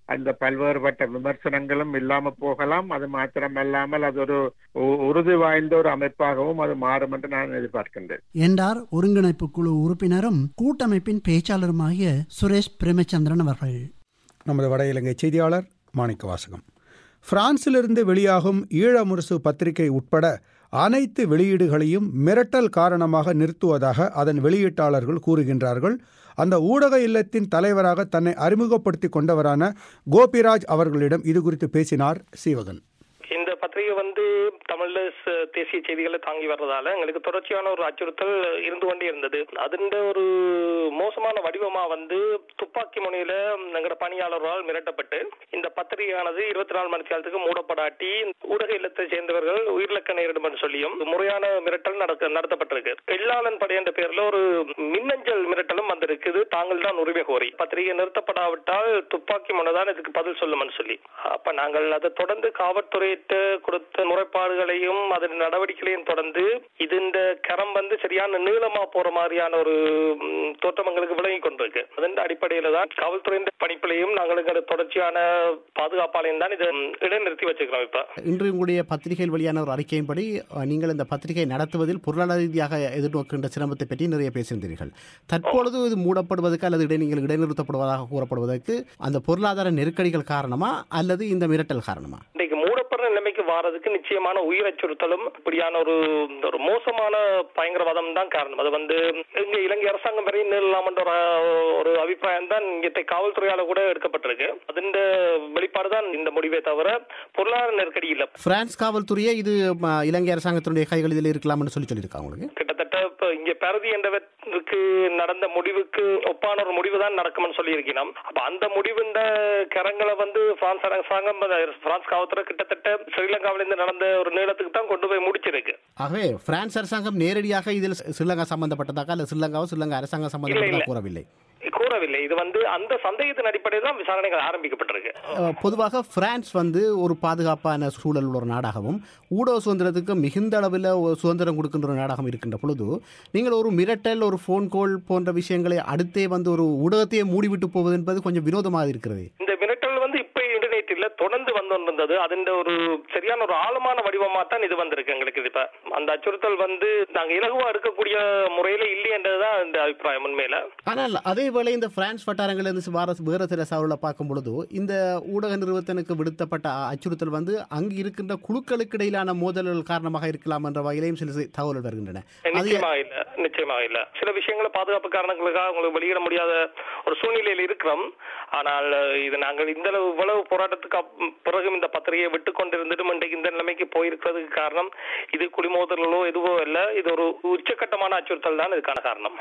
அந்த பல்வேறுபட்ட விமர்சனங்களும் இல்லாம போகலாம் அது மாத்திரமல்லாமல் அது ஒரு உ- உறுதி வாய்ந்த ஒரு அமைப்பாகவும் அது மாறும் என்று நான் எதிர்பார்க்கின்றேன் என்றார் ஒருங்கிணைப்பு குழு உறுப்பினரும் கூட்டமைப்பின் பேச்சாளருமாகிய சுரேஷ் பிரேமச்சந்திரன் அவர்கள் நமது வட இலங்கை செய்தியாளர் மாணிக்க வாசகம் பிரான்சிலிருந்து வெளியாகும் ஈழமுரசு பத்திரிகை உட்பட அனைத்து வெளியீடுகளையும் மிரட்டல் காரணமாக நிறுத்துவதாக அதன் வெளியீட்டாளர்கள் கூறுகின்றார்கள் அந்த ஊடக இல்லத்தின் தலைவராக தன்னை அறிமுகப்படுத்திக் கொண்டவரான கோபிராஜ் அவர்களிடம் இது குறித்து பேசினார் சீவகன் இந்த பத்திரிகை வந்து தமிழ்ல ச- தேசிய செய்திகளை தாங்கி வர்றதால எங்களுக்கு தொடர்ச்சியான ஒரு அச்சுறுத்தல் இருந்து கொண்டே இருந்தது அதிண்ட ஒரு மோசமான வடிவமா வந்து துப்பாக்கி முனையில எங்களோட பணியாளர்களால் மிரட்டப்பட்டு இந்த பத்திரிகையானது இருபத்தி நாலு மணி நேரத்துக்கு மூடப்படாட்டி ஊடக இல்லத்தை சேர்ந்தவர்கள் உயிரிழக்க நேரிடும் என்று சொல்லியும் முறையான மிரட்டல் நடக்க நடத்தப்பட்டிருக்கு வெள்ளாளன் படை என்ற பேர்ல ஒரு மின்னஞ்சல் மிரட்டலும் வந்திருக்குது தாங்கள் தான் உரிமை கோரி பத்திரிகை நிறுத்தப்படாவிட்டால் துப்பாக்கி முனைதான் இதுக்கு பதில் சொல்லும்னு சொல்லி அப்ப நாங்கள் அதை தொடர்ந்து காவல்துறையிட்ட கொடுத்த முறைப்பாடுகளையும் அதன் நடவடிக்கைகளையும் தொடர்ந்து இது இந்த கரம் வந்து சரியான நீளமா போற மாதிரியான ஒரு ம், தோற்றம் எங்களுக்கு விளங்கி கொண்டிருக்கு அதன் அடிப்படையில தான் காவல்துறையின் பணிப்பிலையும் நாங்கள் எங்களோட தொடர்ச்சியான பாதுகாப்பாளையும் தான் இதை ம், இடைநிறுத்தி வச்சுக்கிறோம் இப்ப இன்று உங்களுடைய பத்திரிகையில் வெளியான ஒரு அறிக்கையின்படி அஹ், நீங்கள் இந்த பத்திரிகை நடத்துவதில் பொருளாதார ரீதியாக எதிர்நோக்கின்ற சிரமத்தை பற்றி நிறைய பேசியிருந்தீர்கள் தற்பொழுது இது மூடப்படுவதற்கு அல்லது இடை நீங்கள் இடைநிறுத்தப்படுவதாக கூறப்படுவதற்கு அந்த பொருளாதார நெருக்கடிகள் காரணமா அல்லது இந்த மிரட்டல் காரணமா இன்றைக்கு மூடப்படுற நிலைமைக்கு வாரதுக்கு நிச்சயமான உயிர் அச்சுறுத்தலும் இப்படியான ஒரு ஒரு மோசமான பயங்கரவாதம் தான் காரணம் அது வந்து இங்க இலங்கை அரசாங்கம் வரை நீளலாமன்ற ஒரு ஒரு அபிப்பிராயம் தான் இங்கத்தை காவல்துறையால கூட எடுக்கப்பட்டிருக்கு அதன் வெளிப்பாடு தான் இந்த முடிவே தவிர பொருளாதார நெருக்கடி இல்ல பிரான்ஸ் காவல்துறையே இது ம, இலங்கை அரசாங்கத்தினுடைய கைகளில் இருக்கலாம்னு சொல்லி சொல்லியிருக்காங்க உங்களுக்கு கிட்டத்தட்ட இப்ப இங்க பரதி என்றவருக்கு நடந்த முடிவுக்கு ஒப்பான ஒரு முடிவு தான் நடக்கும்னு சொல்லியிருக்கிறோம் அப்ப அந்த முடிவின் கரங்களை வந்து பிரான்ஸ் அரசாங்கம் பிரான்ஸ் காவல்துறை கிட்டத்தட்ட ஸ்ரீலங்காவிலிருந்து நடந்த ஒரு நீளத்துக்கு தான் கொண்டு போய் முடிச்சிருக்கு ஆகவே பிரான்ஸ் அரசாங்கம் நேரடியாக இதில் ஸ்ரீலங்கா சம்பந்தப்பட்டதாக அல்லது ஸ்ரீலங்காவோ ஸ்ரீலங்கா அரசாங்கம் சம்பந்தப்பட்டதாக கூறவில்லை கூறவில்லை இது வந்து அந்த சந்தேகத்தின் அடிப்படையில் தான் விசாரணைகள் ஆரம்பிக்கப்பட்டிருக்கு அஹ், பொதுவாக பிரான்ஸ் வந்து ஒரு பாதுகாப்பான சூழல் உள்ள ஒரு நாடாகவும் ஊடக சுதந்திரத்துக்கு மிகுந்த அளவில் ஒரு சுதந்திரம் கொடுக்கின்ற ஒரு நாடாகவும் இருக்கின்ற பொழுது நீங்கள் ஒரு மிரட்டல் ஒரு ஃபோன் கால் போன்ற விஷயங்களை அடுத்தே வந்து ஒரு ஊடகத்தையே மூடிவிட்டு போவது என்பது கொஞ்சம் வினோதமாக இருக்கிறது இந்த மிரட்டல் வந்து இப்ப இன்டர்நெட் இல்ல தொடர்ந்து வந்து கொண்டிருந்தது அதன் ஒரு சரியான ஒரு ஆழமான வடிவமா தான் இது வந்திருக்கு எங்களுக்கு இது இப்ப அந்த அச்சுறுத்தல் வந்து நாங்க இலகுவா இருக்கக்கூடிய முறையில இல்லையன்றதுதான் இந்த அபிப்பிராயம் உண்மையில ஆனால் அதே வேளை இந்த பிரான்ஸ் வட்டாரங்களிலிருந்து வார வேறு சில சவாலை பார்க்கும் பொழுது இந்த ஊடக நிறுவனத்திற்கு விடுத்தப்பட்ட அ- அச்சுறுத்தல் வந்து அங்கு இருக்கின்ற குழுக்களுக்கு இடையிலான மோதல்கள் காரணமாக இருக்கலாம் என்ற வகையிலையும் சில சி- தகவல்கள் வருகின்றன அது நிச்சயமாக இல்ல நிச்சயமாக இல்ல சில விஷயங்களை பாதுகாப்பு காரணங்களுக்காக உங்களுக்கு வெளியிட முடியாத ஒரு சூழ்நிலையில் இருக்கிறோம் ஆனால் அஹ், இது நாங்கள் இந்த அளவு இவ்வளவு போராட்டத்துக்கு அப்- பிறகும் இந்த பத்திரிகையை விட்டு கொண்டிருந்துட்டும் இன்றைக்கு இந்த நிலைமைக்கு போயிருக்கிறதுக்கு காரணம் இது குடிமோதல்களோ எதுவோ இல்ல இது ஒரு உச்சக்கட்டமான அச்சுறுத்தல் தான் இதுக்கான காரணம்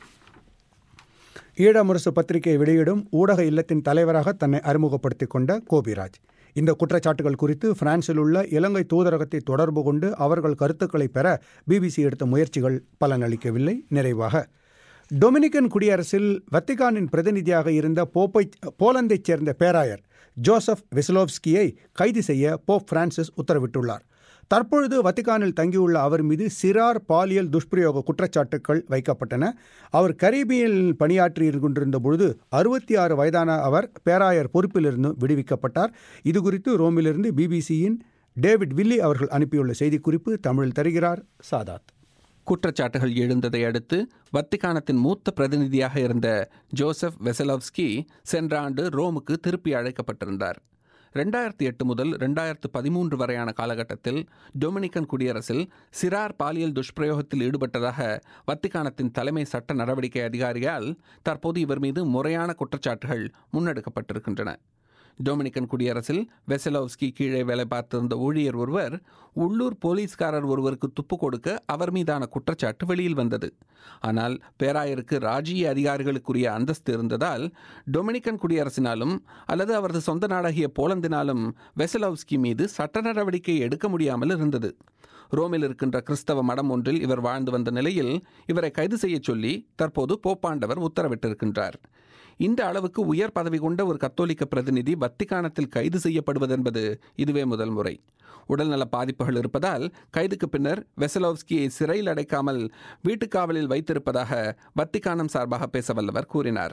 ஈழமுரசு பத்திரிகை வெளியிடும் ஊடக இல்லத்தின் தலைவராக தன்னை அறிமுகப்படுத்திக் கொண்ட கோபிராஜ் இந்த குற்றச்சாட்டுகள் குறித்து பிரான்சில் உள்ள இலங்கை தூதரகத்தை தொடர்பு கொண்டு அவர்கள் கருத்துக்களை பெற பிபிசி எடுத்த முயற்சிகள் பலனளிக்கவில்லை நிறைவாக டொமினிக்கன் குடியரசில் வத்திகானின் பிரதிநிதியாக இருந்த போப்பை போலந்தைச் சேர்ந்த பேராயர் ஜோசப் வெசலோவ்ஸ்கியை கைது செய்ய போப் பிரான்சிஸ் உத்தரவிட்டுள்ளார் தற்பொழுது வத்திகானில் தங்கியுள்ள அவர் மீது சிறார் பாலியல் துஷ்பிரயோக குற்றச்சாட்டுகள் வைக்கப்பட்டன அவர் கரீபியனில் பணியாற்றி கொண்டிருந்த பொழுது அறுபத்தி ஆறு வயதான அவர் பேராயர் பொறுப்பிலிருந்து விடுவிக்கப்பட்டார் இதுகுறித்து ரோமிலிருந்து பிபிசியின் டேவிட் வில்லி அவர்கள் அனுப்பியுள்ள செய்திக்குறிப்பு தமிழில் தருகிறார் சாதாத் குற்றச்சாட்டுகள் எழுந்ததை அடுத்து வத்திக்கானத்தின் மூத்த பிரதிநிதியாக இருந்த ஜோசப் வெசலோவ்ஸ்கி சென்ற ஆண்டு ரோமுக்கு திருப்பி அழைக்கப்பட்டிருந்தார் ரெண்டாயிரத்தி எட்டு முதல் ரெண்டாயிரத்து பதிமூன்று வரையான காலகட்டத்தில் டொமினிக்கன் குடியரசில் சிறார் பாலியல் துஷ்பிரயோகத்தில் ஈடுபட்டதாக வத்திக்கானத்தின் தலைமை சட்ட நடவடிக்கை அதிகாரியால் தற்போது இவர் மீது முறையான குற்றச்சாட்டுகள் முன்னெடுக்கப்பட்டிருக்கின்றன டொமினிக்கன் குடியரசில் வெசலோவ்ஸ்கி கீழே வேலை பார்த்திருந்த ஊழியர் ஒருவர் உள்ளூர் போலீஸ்காரர் ஒருவருக்கு துப்பு கொடுக்க அவர் மீதான குற்றச்சாட்டு வெளியில் வந்தது ஆனால் பேராயருக்கு ராஜ்ய அதிகாரிகளுக்குரிய அந்தஸ்து இருந்ததால் டொமினிக்கன் குடியரசினாலும் அல்லது அவரது சொந்த நாடாகிய போலந்தினாலும் வெசலோவ்ஸ்கி மீது சட்ட நடவடிக்கை எடுக்க முடியாமல் இருந்தது ரோமில் இருக்கின்ற கிறிஸ்தவ மடம் ஒன்றில் இவர் வாழ்ந்து வந்த நிலையில் இவரை கைது செய்யச் சொல்லி தற்போது போப்பாண்டவர் உத்தரவிட்டிருக்கின்றார் இந்த அளவுக்கு உயர் பதவி கொண்ட ஒரு கத்தோலிக்க பிரதிநிதி வத்திக்கானத்தில் கைது செய்யப்படுவதென்பது இதுவே முதல் முறை உடல்நல பாதிப்புகள் இருப்பதால் கைதுக்கு பின்னர் வெசலோவ்ஸ்கியை சிறையில் அடைக்காமல் வீட்டுக்காவலில் வைத்திருப்பதாக வத்திக்கானம் சார்பாக பேச வல்லவர் கூறினார்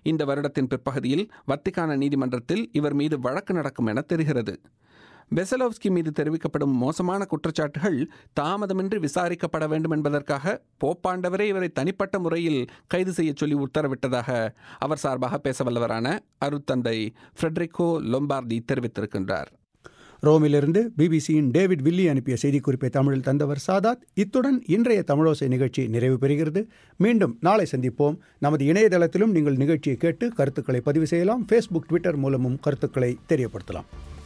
இந்த வருடத்தின் பிற்பகுதியில் வத்திக்கான நீதிமன்றத்தில் இவர் மீது வழக்கு நடக்கும் என தெரிகிறது வெசலோவ்ஸ்கி மீது தெரிவிக்கப்படும் மோசமான குற்றச்சாட்டுகள் தாமதமின்றி விசாரிக்கப்பட வேண்டும் என்பதற்காக போப்பாண்டவரே இவரை தனிப்பட்ட முறையில் கைது செய்ய சொல்லி உத்தரவிட்டதாக அவர் சார்பாக பேசவல்லவரான அருத்தந்தை ஃப்ரெட்ரிகோ லொம்பார்டி தெரிவித்திருக்கின்றார் ரோமிலிருந்து பிபிசியின் டேவிட் வில்லி அனுப்பிய செய்திக்குறிப்பை தமிழில் தந்தவர் சாதாத் இத்துடன் இன்றைய தமிழோசை நிகழ்ச்சி நிறைவு பெறுகிறது மீண்டும் நாளை சந்திப்போம் நமது இணையதளத்திலும் நீங்கள் நிகழ்ச்சியை கேட்டு கருத்துக்களை பதிவு செய்யலாம் ஃபேஸ்புக் ட்விட்டர் மூலமும் கருத்துக்களை தெரியப்படுத்தலாம்